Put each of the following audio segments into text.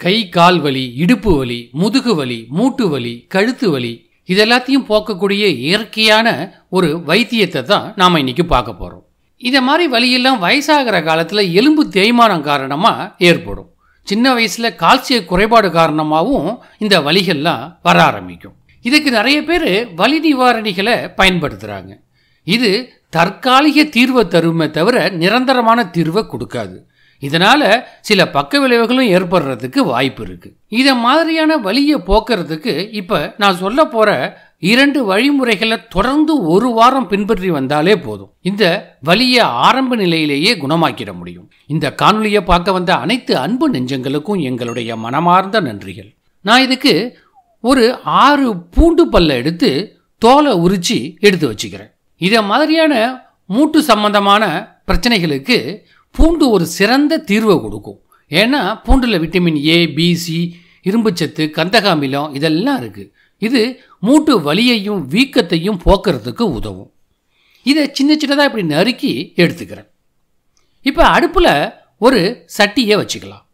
கை கால் வலி இடுப்பு வலி முதுகு வலி மூட்டு வலி கழுத்து வலி இதெல்லாத்தையும் போக்கக்கூடிய இயற்கையான ஒரு வைத்தியத்தை தான் நாம் இன்னைக்கு பார்க்க போகிறோம் இதை மாதிரி வலியெல்லாம் வயசாகிற காலத்தில் எலும்பு தேய்மானம் காரணமாக ஏற்படும் சின்ன வயசில் கால்சிய குறைபாடு காரணமாகவும் இந்த வலிகள்லாம் வர ஆரம்பிக்கும் இதுக்கு நிறைய பேர் வலி நிவாரணிகளை பயன்படுத்துகிறாங்க இது தற்காலிக தீர்வை தருமே தவிர நிரந்தரமான தீர்வை கொடுக்காது இதனால் சில பக்க விளைவுகளும் ஏற்படுறதுக்கு வாய்ப்பு இருக்குது இதை மாதிரியான வலியை போக்குறதுக்கு இப்போ நான் சொல்ல போகிற இரண்டு வழிமுறைகளை தொடர்ந்து ஒரு வாரம் பின்பற்றி வந்தாலே போதும் இந்த வலியை ஆரம்ப நிலையிலேயே குணமாக்கிட முடியும் இந்த காணொலியை பார்க்க வந்த அனைத்து அன்பு நெஞ்சங்களுக்கும் எங்களுடைய மனமார்ந்த நன்றிகள் நான் இதுக்கு ஒரு ஆறு பூண்டு பல்ல எடுத்து தோலை உரிச்சு எடுத்து வச்சுக்கிறேன் இதை மாதிரியான மூட்டு சம்பந்தமான பிரச்சனைகளுக்கு பூண்டு ஒரு சிறந்த தீர்வை கொடுக்கும் ஏன்னா பூண்டில் விட்டமின் ஏ பி சி இரும்புச்சத்து கந்தகாமிலம் இதெல்லாம் இருக்குது இது மூட்டு வலியையும் வீக்கத்தையும் போக்குறதுக்கு உதவும் இதை சின்ன சின்னதாக இப்படி நறுக்கி எடுத்துக்கிறேன் இப்போ அடுப்பில் ஒரு சட்டியை வச்சுக்கலாம்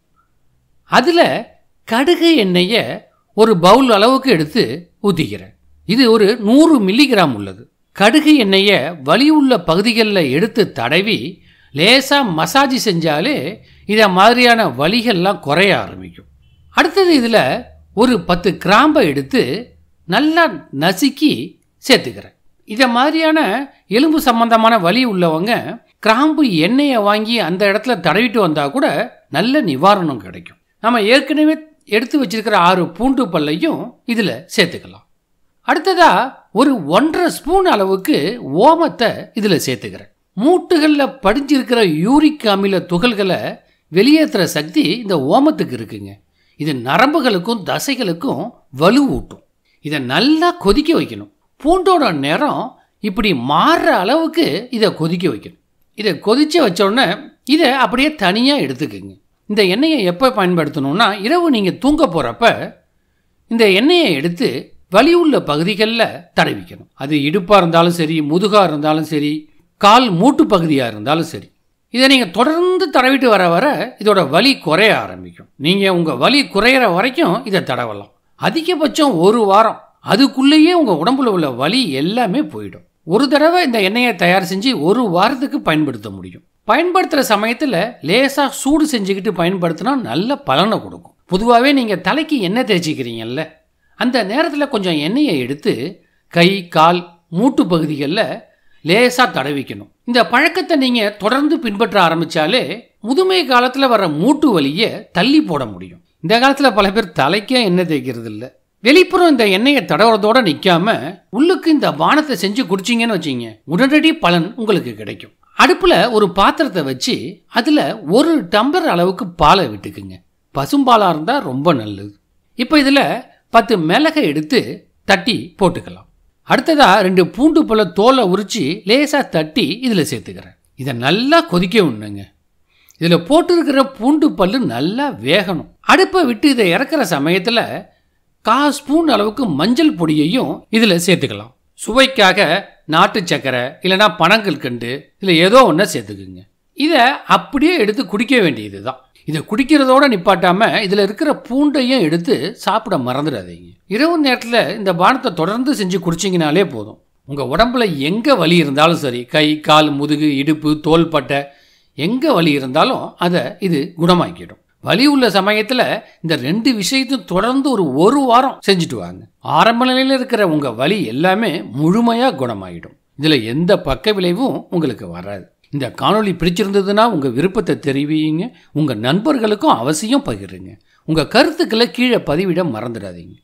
அதில் கடுகு எண்ணெயை ஒரு பவுல் அளவுக்கு எடுத்து ஊற்றிக்கிறேன் இது ஒரு நூறு மில்லிகிராம் உள்ளது கடுகு எண்ணெயை வலி உள்ள பகுதிகளில் எடுத்து தடவி லேசாக மசாஜ் செஞ்சாலே இதை மாதிரியான வலிகள்லாம் குறைய ஆரம்பிக்கும் அடுத்தது இதில் ஒரு பத்து கிராம்பை எடுத்து நல்லா நசுக்கி சேர்த்துக்கிறேன் இதை மாதிரியான எலும்பு சம்பந்தமான வலி உள்ளவங்க கிராம்பு எண்ணெயை வாங்கி அந்த இடத்துல தடவிட்டு வந்தால் கூட நல்ல நிவாரணம் கிடைக்கும் நம்ம ஏற்கனவே எடுத்து வச்சிருக்கிற ஆறு பூண்டு பல்லையும் இதில் சேர்த்துக்கலாம் அடுத்ததா ஒரு ஒன்றரை ஸ்பூன் அளவுக்கு ஓமத்தை இதில் சேர்த்துக்கிறேன் மூட்டுகளில் படிஞ்சிருக்கிற யூரிக் அமில துகள்களை வெளியேற்றுற சக்தி இந்த ஓமத்துக்கு இருக்குங்க இது நரம்புகளுக்கும் தசைகளுக்கும் வலு ஊட்டும் இதை நல்லா கொதிக்க வைக்கணும் பூண்டோட நிறம் இப்படி மாறுற அளவுக்கு இதை கொதிக்க வைக்கணும் இதை கொதிச்சு வச்சோடனே இதை அப்படியே தனியாக எடுத்துக்கோங்க இந்த எண்ணெயை எப்போ பயன்படுத்தணும்னா இரவு நீங்கள் தூங்க போகிறப்ப இந்த எண்ணெயை எடுத்து வலி உள்ள பகுதிகளில் தடவிக்கணும் அது இடுப்பாக இருந்தாலும் சரி முதுகாக இருந்தாலும் சரி கால் மூட்டு பகுதியாக இருந்தாலும் சரி இதை நீங்கள் தொடர்ந்து தடவிட்டு வர வர இதோட வலி குறைய ஆரம்பிக்கும் நீங்கள் உங்கள் வலி குறையிற வரைக்கும் இதை தடவலாம் அதிகபட்சம் ஒரு வாரம் அதுக்குள்ளேயே உங்கள் உடம்புல உள்ள வலி எல்லாமே போயிடும் ஒரு தடவை இந்த எண்ணெயை தயார் செஞ்சு ஒரு வாரத்துக்கு பயன்படுத்த முடியும் பயன்படுத்துகிற சமயத்தில் லேசாக சூடு செஞ்சுக்கிட்டு பயன்படுத்தினா நல்ல பலனை கொடுக்கும் பொதுவாகவே நீங்கள் தலைக்கு எண்ணெய் தேய்ச்சிக்கிறீங்கல்ல அந்த நேரத்தில் கொஞ்சம் எண்ணெயை எடுத்து கை கால் மூட்டு பகுதிகளில் லேசாக தடவிக்கணும் இந்த பழக்கத்தை நீங்கள் தொடர்ந்து பின்பற்ற ஆரம்பித்தாலே முதுமை காலத்தில் வர மூட்டு வலியை தள்ளி போட முடியும் இந்த காலத்தில் பல பேர் தலைக்கே எண்ணெய் தேய்க்கிறது இல்லை வெளிப்புறம் இந்த எண்ணெயை தடவுறதோட நிற்காம உள்ளுக்கு இந்த பானத்தை செஞ்சு குடிச்சிங்கன்னு வச்சிங்க உடனடி பலன் உங்களுக்கு கிடைக்கும் அடுப்பில் ஒரு பாத்திரத்தை வச்சு அதில் ஒரு டம்ளர் அளவுக்கு பாலை விட்டுக்குங்க பசும்பாலாக இருந்தால் ரொம்ப நல்லது இப்போ இதில் பத்து மிளகை எடுத்து தட்டி போட்டுக்கலாம் அடுத்ததா ரெண்டு பூண்டு போல தோலை உரிச்சு லேசாக தட்டி இதில் சேர்த்துக்கிறேன் இதை நல்லா கொதிக்க விடணுங்க இதில் போட்டிருக்கிற பூண்டு பல்லு நல்லா வேகணும் அடுப்பை விட்டு இதை இறக்குற சமயத்தில் கா ஸ்பூன் அளவுக்கு மஞ்சள் பொடியையும் இதில் சேர்த்துக்கலாம் சுவைக்காக நாட்டு சக்கரை இல்லைனா பனங்கற்கண்டு இதில் ஏதோ ஒன்றை சேர்த்துக்குங்க இதை அப்படியே எடுத்து குடிக்க வேண்டியது தான் இதை குடிக்கிறதோட நிப்பாட்டாம இதில் இருக்கிற பூண்டையும் எடுத்து சாப்பிட மறந்துடாதீங்க இரவு நேரத்தில் இந்த பானத்தை தொடர்ந்து செஞ்சு குடிச்சிங்கனாலே போதும் உங்கள் உடம்புல எங்கே வலி இருந்தாலும் சரி கை கால் முதுகு இடுப்பு தோள்பட்டை எங்கே வலி இருந்தாலும் அதை இது குணமாக்கிடும் வலி உள்ள சமயத்தில் இந்த ரெண்டு விஷயத்தையும் தொடர்ந்து ஒரு ஒரு வாரம் செஞ்சுட்டு வாங்க ஆரம்ப நிலையில் இருக்கிற உங்கள் வலி எல்லாமே முழுமையாக குணமாயிடும் இதில் எந்த பக்க விளைவும் உங்களுக்கு வராது இந்த காணொளி பிடிச்சிருந்ததுன்னா உங்கள் விருப்பத்தை தெரிவிங்க உங்கள் நண்பர்களுக்கும் அவசியம் பகிருங்க உங்கள் கருத்துக்களை கீழே பதிவிட மறந்துடாதீங்க